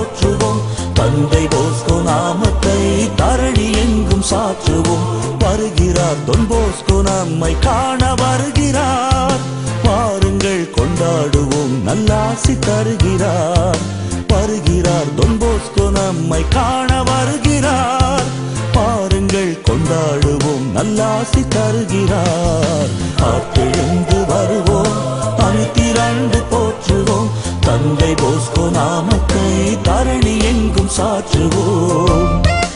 போற்றுவோம் தந்தை போஸ்கோ நாமத்தை தரணி எங்கும் சாற்றுவோம் வருகிறார் தொன் போஸ்கோ நம்மை காண வருகிறார் வாருங்கள் கொண்டாடுவோம் நல்லாசி தருகிறார் வருகிறார் தொன் போஸ்கோ நம்மை காண வருகிறார் பாருங்கள் கொண்டாடுவோம் நல்லாசி தருகிறார் ஆற்றெழுந்து வருவோம் அணித்திரண்டு போற்றுவோம் தந்தை போஸ்கோ நாமத்தை தரணி எங்கும் சாற்றுவோம்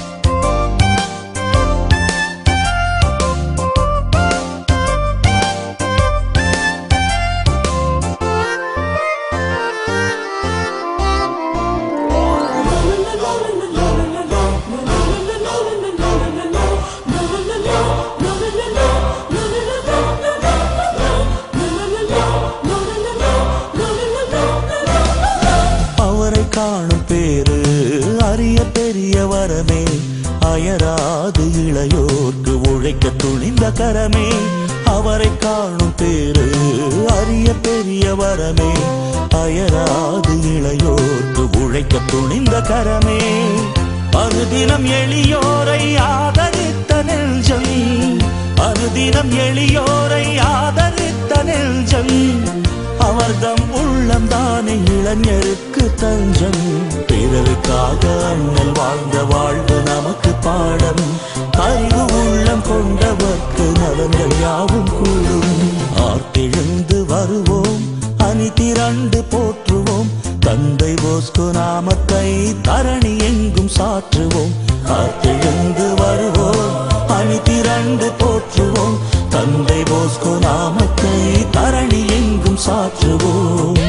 அவரை காணும் பேரு அரிய பெரிய வரமே அயராது இளையோர்க்கு உழைக்க துணிந்த கரமே அவரை காணும் பேரு அரிய பெரிய வரமே அயராது இளையோர்க்கு உழைக்க துணிந்த கரமே அனுதினம் எளியோரை ஆதரித்த நெஞ்சம் அனுதினம் எளியோரை ஆதரித்த நெஞ்சம் அவர்தம் உள்ளம் தானே இளைஞருக்கு தஞ்சம் பிறருக்காக அண்ணல் வாழ்ந்த வாழ்வு நமக்கு பாடம் அறிவு உள்ளம் கொண்டவர்க்கு நலங்கள் யாவும் கூடும் ஆர்த்தெழுந்து வருவோம் அணி திரண்டு போற்றுவோம் தந்தை போஸ்கு நாமத்தை தரணி எங்கும் சாற்றுவோம் ஆர்த்தெழுந்து வருவோம் அணி திரண்டு போற்றுவோம் தந்தை போஸ்கு நாமத்தை தரணி எங்கும் சாற்றுவோம்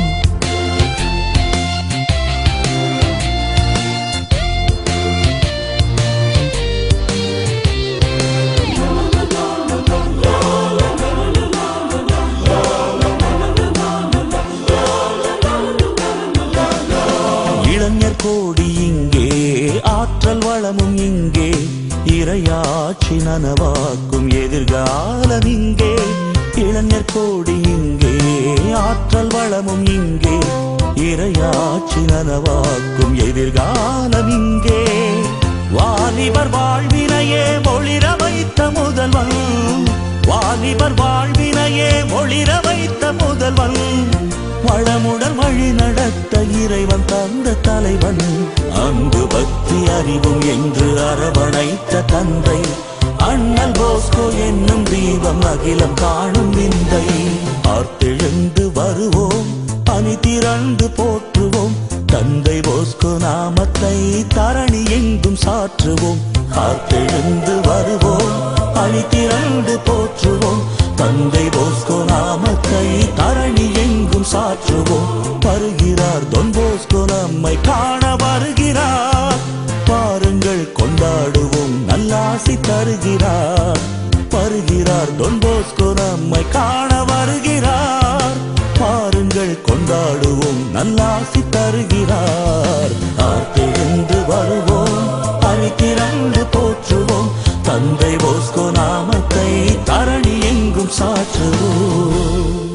இளைஞர் கோடி இங்கே ஆற்றல் வளமும் இங்கே இரையாட்சி நனவாக்கும் எதிர்காலம் இங்கே இளைஞர் கோடி இங்கே ஆற்றல் வளமும் இங்கே இரையாட்சி நனவாக்கும் எதிர்காலம் இங்கே வாலிபர் வாழ்வினையே ஒளிர வைத்த முதல்வன் வாலிபர் வாழ்வினையே ஒளிர வைத்த முதல்வன் வளமுடன் வழி நடத்த இறைவன் தந்த தலைவன் அன்பு பக்தி அறிவும் என்று அரவணைத்த தந்தை அண்ணல் போஸ்கோ என்னும் தீபம் அகிலம் காணும் விந்தை ஆர்த்தெழுந்து வருவோம் அணி திரண்டு போற்றுவோம் தந்தை போஸ்கோ நாமத்தை தரணி எங்கும் சாற்றுவோம் ஆர்த்தெழுந்து வருவோம் அணி திரண்டு போற்றுவோம் தந்தை போஸ்கோ நாமத்தை தரணி எங்கும் சாற்றுவோம் வருகிறார் தொன் போஸ்கோ நம்மை காண வருகிறார் பாருங்கள் கொண்டாடுவோம் நல்லாசி தருகிறார் வருகிறார் தொன் போஸ்கோ நம்மை காண வருகிறார் பாருங்கள் கொண்டாடுவோம் நல்லாசி தருகிறார் ஆர்த்தெழுந்து வருவோம் அணி திரண்டு போற்றுவோம் தந்தை போஸ்கோ நாமத்தை தரணி எங்கும் சாற்றுவோம்